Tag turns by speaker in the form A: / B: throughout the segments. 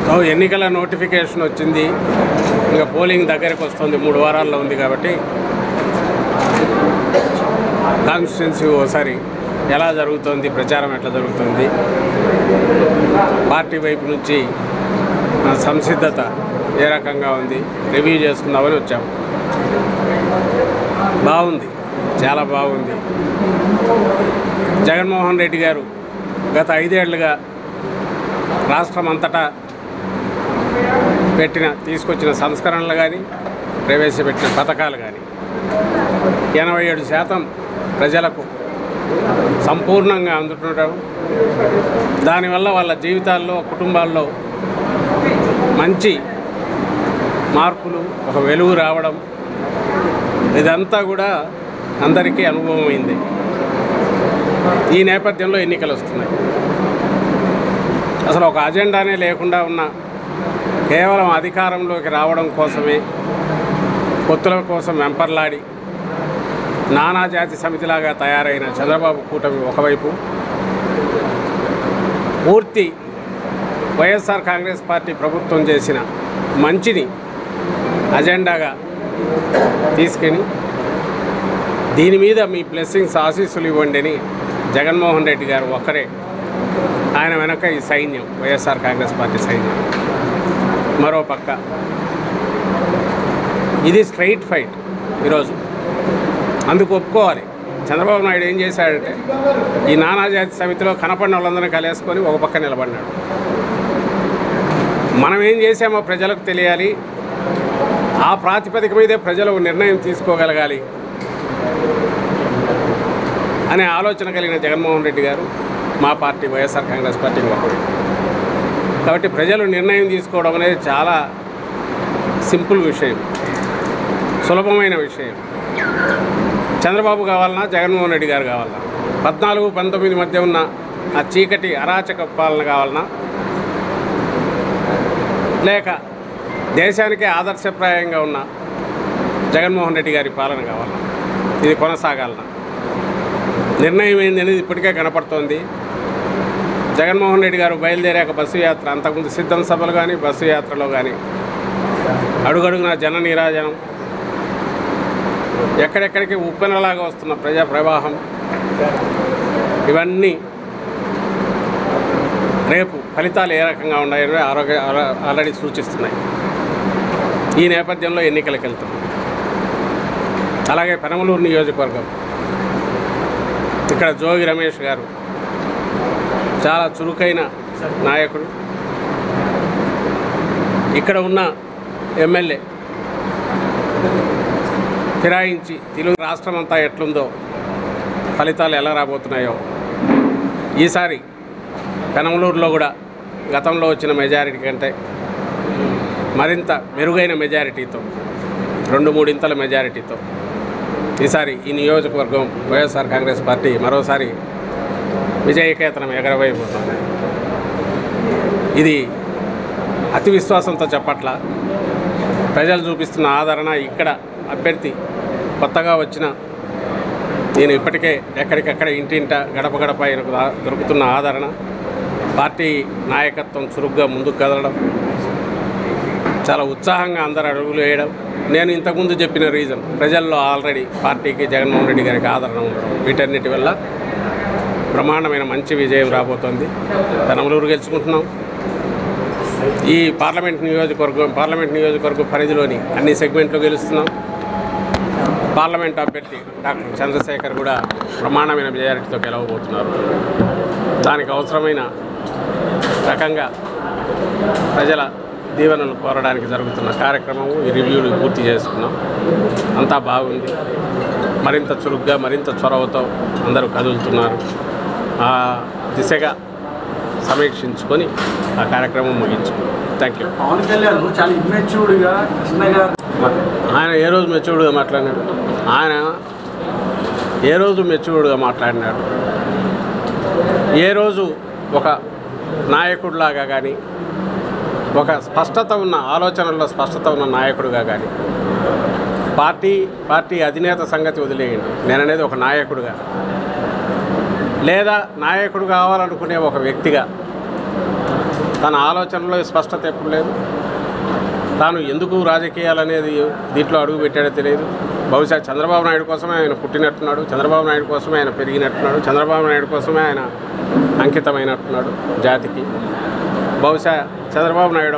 A: So ఎన్నికల notification వచ్చింది ఇంకా పోలింగ్ దగ్గరకు వస్తుంది మూడు వారాల్లో ఉంది కాబట్టి కాన్స్టిట్యున్సీ ఓసారి ఎలా జరుగుతుంది ప్రచారం ఎట్లా జరుగుతుంది పార్టీ వైపు నుంచి ఆ సంసిద్ధత ఏ రకంగా ఉంది రివ్యూ చేసుకుందామని వచ్చాం బాగుంది చాలా బాగుంది జగన్మోహన్ రెడ్డి గారు గత ఐదేళ్లుగా రాష్ట్రం అంతటా పెట్టిన తీసుకొచ్చిన సంస్కరణలు కానీ ప్రవేశపెట్టిన పథకాలు కానీ ఎనభై ఏడు శాతం ప్రజలకు సంపూర్ణంగా అందుతుండడం దానివల్ల వాళ్ళ జీవితాల్లో కుటుంబాల్లో మంచి మార్పులు ఒక వెలుగు రావడం ఇదంతా కూడా అందరికీ అనుభవం అయింది ఈ నేపథ్యంలో ఎన్నికలు వస్తున్నాయి అసలు ఒక అజెండానే లేకుండా ఉన్న కేవలం అధికారంలోకి రావడం కోసమే పొత్తుల కోసం వెంపర్లాడి నానాజాతి సమితిలాగా తయారైన చంద్రబాబు కూటమి ఒకవైపు పూర్తి వైఎస్ఆర్ కాంగ్రెస్ పార్టీ ప్రభుత్వం చేసిన మంచిని అజెండాగా తీసుకొని దీని మీద మీ బ్లెస్సింగ్స్ ఆశీస్సులు ఇవ్వండి అని జగన్మోహన్ రెడ్డి గారు ఒక్కరే ఆయన వెనక ఈ సైన్యం వైఎస్ఆర్ కాంగ్రెస్ పార్టీ సైన్యం మరో పక్క ఇది స్ట్రైట్ ఫైట్ ఈరోజు అందుకు ఒప్పుకోవాలి చంద్రబాబు నాయుడు ఏం చేశాడంటే ఈ నానాజాతి సమితిలో కనపడిన వాళ్ళందరినీ కలిసుకొని ఒక పక్క నిలబడినాడు మనం ఏం చేసామో ప్రజలకు తెలియాలి ఆ ప్రాతిపదిక మీదే ప్రజలు ఒక నిర్ణయం తీసుకోగలగాలి అనే ఆలోచన కలిగిన జగన్మోహన్ రెడ్డి గారు మా పార్టీ వైఎస్ఆర్ కాంగ్రెస్ పార్టీ ఒకడు కాబట్టి ప్రజలు నిర్ణయం తీసుకోవడం అనేది చాలా సింపుల్ విషయం సులభమైన విషయం చంద్రబాబు కావాలన్నా జగన్మోహన్ రెడ్డి గారు కావాలన్నా పద్నాలుగు పంతొమ్మిది మధ్య ఉన్న ఆ చీకటి అరాచక పాలన కావాలన్నా లేక దేశానికే ఆదర్శప్రాయంగా ఉన్న జగన్మోహన్ రెడ్డి గారి పాలన కావాలన్నా ఇది కొనసాగాలన్నా నిర్ణయం ఏంది అనేది ఇప్పటికే కనపడుతోంది జగన్మోహన్ రెడ్డి గారు బయలుదేరాక బస్సు యాత్ర అంతకుముందు సిద్ధం సభలు కానీ బస్సు యాత్రలో కానీ అడుగడుగున జన నీరాజనం ఎక్కడెక్కడికి ఉప్పెనలాగా వస్తున్న ప్రజా ప్రవాహం ఇవన్నీ రేపు ఫలితాలు ఏ రకంగా ఉన్నాయని ఆరోగ్య ఆర- ఆల్రెడీ సూచిస్తున్నాయి ఈ నేపథ్యంలో ఎన్నికలకు వెళ్తున్నాం అలాగే పెనమలూరు నియోజకవర్గం ఇక్కడ జోగి రమేష్ గారు చాలా చురుకైన నాయకుడు ఇక్కడ ఉన్న ఎమ్మెల్యే ఫిరాయించి తెలుగు రాష్ట్రం అంతా ఎట్లుందో ఫలితాలు ఎలా రాబోతున్నాయో ఈసారి పెనమలూరులో కూడా గతంలో వచ్చిన మెజారిటీ కంటే మరింత మెరుగైన మెజారిటీతో రెండు మూడింతల మెజారిటీతో ఈసారి ఈ నియోజకవర్గం వైఎస్ఆర్ కాంగ్రెస్ పార్టీ మరోసారి విజయకేతనం ఎగరవైపోతుంది ఇది అతి విశ్వాసంతో చెప్పట్ల ప్రజలు చూపిస్తున్న ఆదరణ ఇక్కడ అభ్యర్థి కొత్తగా వచ్చిన నేను ఇప్పటికే ఎక్కడికక్కడ ఇంటింట గడప గడప ఆయనకు దా- దొరుకుతున్న ఆదరణ పార్టీ నాయకత్వం చురుగ్గా ముందుకు కదలడం చాలా ఉత్సాహంగా అందరు అడుగులు వేయడం నేను ఇంతకుముందు చెప్పిన రీజన్ ప్రజల్లో ఆల్రెడీ పార్టీకి జగన్మోహన్ రెడ్డి గారికి ఆదరణ ఉండడం వీటన్నిటి వల్ల బ్రహ్మాండమైన మంచి విజయం రాబోతోంది పెనమలూరు గెలుచుకుంటున్నాం ఈ పార్లమెంట్ నియోజకవర్గం పార్లమెంట్ నియోజకవర్గం పరిధిలోని అన్ని సెగ్మెంట్లు గెలుస్తున్నాం పార్లమెంట్ అభ్యర్థి డాక్టర్ చంద్రశేఖర్ కూడా బ్రహ్మాండమైన మెజారిటీతో గెలవబోతున్నారు దానికి అవసరమైన రకంగా ప్రజల దీవెనలు కోరడానికి జరుగుతున్న కార్యక్రమం ఈ రివ్యూలు పూర్తి చేసుకున్నాం అంతా బాగుంది మరింత చురుగ్గా మరింత చొరవతో అందరూ కదులుతున్నారు ఆ దిశగా సమీక్షించుకొని ఆ కార్యక్రమం ముగించుకున్నాం థ్యాంక్ యూ
B: పవన్ కళ్యాణ్ చాలా ఇమ్మెచ్యూర్డ్గా చిన్నగా
A: ఆయన ఏ రోజు మెచ్యూర్డ్గా మాట్లాడినాడు ఆయన ఏ రోజు మెచ్యూర్డ్గా మాట్లాడినాడు ఏ రోజు ఒక నాయకుడిలాగా కానీ ఒక స్పష్టత ఉన్న ఆలోచనల్లో స్పష్టత ఉన్న నాయకుడిగా కానీ పార్టీ పార్టీ అధినేత సంగతి వదిలేయండి నేననేది ఒక నాయకుడిగా లేదా నాయకుడు కావాలనుకునే ఒక వ్యక్తిగా తన ఆలోచనలో స్పష్టత ఎప్పుడు లేదు తాను ఎందుకు రాజకీయాలనేది దీంట్లో అడుగు పెట్టాడో తెలియదు బహుశా చంద్రబాబు నాయుడు కోసమే ఆయన పుట్టినట్టున్నాడు చంద్రబాబు నాయుడు కోసమే ఆయన పెరిగినట్టున్నాడు చంద్రబాబు నాయుడు కోసమే ఆయన అంకితమైనట్టున్నాడు జాతికి బహుశా చంద్రబాబు నాయుడు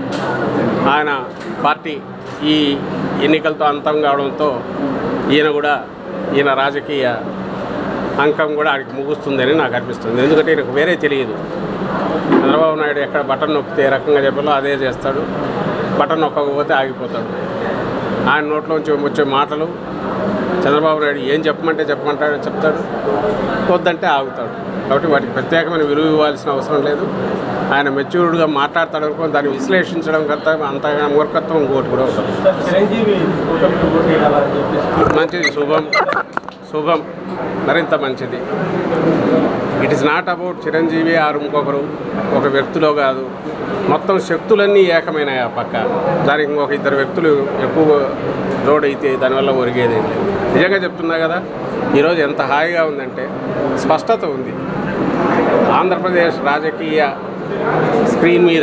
A: ఆయన పార్టీ ఈ ఎన్నికలతో అంతం కావడంతో ఈయన కూడా ఈయన రాజకీయ అంకం కూడా ఆడికి ముగుస్తుందని నాకు అనిపిస్తుంది ఎందుకంటే ఈయనకు వేరే తెలియదు చంద్రబాబు నాయుడు ఎక్కడ బటన్ నొక్కితే ఏ రకంగా చెప్పాలో అదే చేస్తాడు బటన్ నొక్కకపోతే ఆగిపోతాడు ఆయన నోట్లోంచి వచ్చే మాటలు చంద్రబాబు నాయుడు ఏం చెప్పమంటే చెప్పమంటాడు చెప్తాడు వద్దంటే ఆగుతాడు కాబట్టి వాటికి ప్రత్యేకమైన విలువ ఇవ్వాల్సిన అవసరం లేదు ఆయన మెచ్యూర్డ్గా మాట్లాడతాడు అనుకో దాన్ని విశ్లేషించడం కంటే అంతగా మూర్ఖత్వం ఇంకోటి కూడా ఉంటుంది
B: చిరంజీవి కూటమికి ఓటు వేయాలని చెప్పేసి
A: మంచిది శుభం శుభం మరింత మంచిది it is not about Chiranjeevi ఆరు ఇంకొకరు ఒక వ్యక్తిలో కాదు మొత్తం శక్తులన్నీ ఏకమైనాయి ఆ పక్క దానికి ఇంకొక ఇద్దరు వ్యక్తులు ఎక్కువ జోడైతే దానివల్ల ఒరిగేది ఏం లేదు. నిజంగా చెప్తున్నా కదా ఈరోజు ఎంత హాయిగా ఉందంటే స్పష్టత ఉంది ఆంధ్రప్రదేశ్ రాజకీయ స్క్రీన్ మీద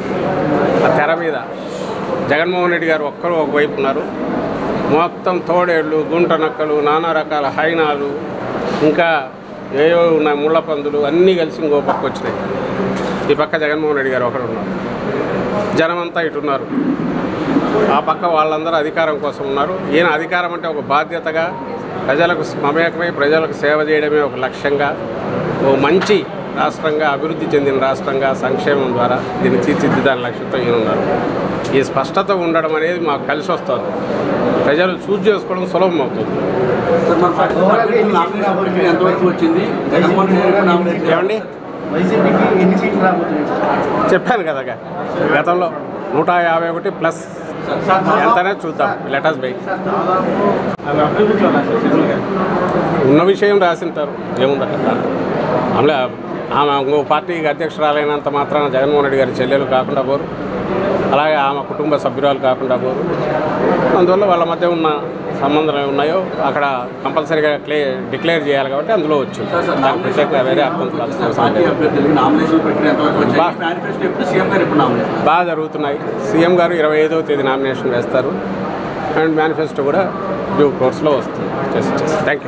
A: ఆ తెర మీద జగన్మోహన్ రెడ్డి గారు ఒక్కరు ఒకవైపు ఉన్నారు మొత్తం తోడేళ్ళు గుంట నక్కలు నానా రకాల హైనాలు ఇంకా ఏవో ఉన్నాయి ముళ్ళ పందులు అన్నీ కలిసి ఇంకో పక్క వచ్చినాయి ఈ పక్క జగన్మోహన్ రెడ్డి గారు ఒకరు ఉన్నారు జనమంతా ఇటున్నారు ఆ పక్క వాళ్ళందరూ అధికారం కోసం ఉన్నారు ఈయన అధికారం అంటే ఒక బాధ్యతగా ప్రజలకు మమేకమై ప్రజలకు సేవ చేయడమే ఒక లక్ష్యంగా ఓ మంచి రాష్ట్రంగా అభివృద్ధి చెందిన రాష్ట్రంగా సంక్షేమం ద్వారా దీన్ని తీర్చిదిద్దాని లక్ష్యంతో ఈయన ఉన్నారు ఈ స్పష్టత ఉండడం అనేది మాకు కలిసి వస్తుంది ప్రజలు చూజ్ చేసుకోవడం సులభం అవుతుంది
B: సార్ మన పార్టీ అభ్యర్థుల నామినేషన్ ప్రక్రియ ఎంతవరకు వచ్చింది జగన్మోహన్ రెడ్డి గారు నామినేషన్
A: ఏమండి
C: వైసీపీకి ఎన్ని సీట్లు రాబోతున్నాయి
A: చెప్పాను కదా గతంలో నూట యాభై ఒకటి ప్లస్ ఎంతనే చూద్దాం లెటర్స్ బై
B: అవి అభివృద్ధిలో రాశారు శర్మ గారు
A: ఉన్న విషయం రాసింటారు ఏముంది అక్కడ ఆమె ఆమె ఇంకో పార్టీకి అధ్యక్షురాలైనంత మాత్రాన జగన్మోహన్ రెడ్డి గారి చెల్లెలు కాకుండా పోరు అలాగే ఆమె కుటుంబ సభ్యురాలు కాకుండా పోరు అందువల్ల వాళ్ళ మధ్య ఉన్న సంబంధాలు ఏమి ఉన్నాయో అక్కడ కంపల్సరీగా క్లే డిక్లేర్ చేయాలి కాబట్టి అందులో వచ్చింది
B: సార్, సార్,
A: దానికి ప్రత్యేకంగా వేరే అర్థం చూడాల్సిన అవసరం
B: పార్టీ
A: లేదు
B: అభ్యర్థులకి నామినేషన్ ప్రక్రియ ఎంతవరకు
A: బా.
B: వచ్చింది మేనిఫెస్టో ఎప్పుడు సీఎం గారు ఎప్పుడు నామినేషన్
A: బాగా జరుగుతున్నాయి సీఎం గారు ఇరవై ఐదవ తేదీ నామినేషన్ వేస్తారు అండ్ మేనిఫెస్టో కూడా డ్యూ కోర్స్లో వస్తుంది థ్యాంక్ యూ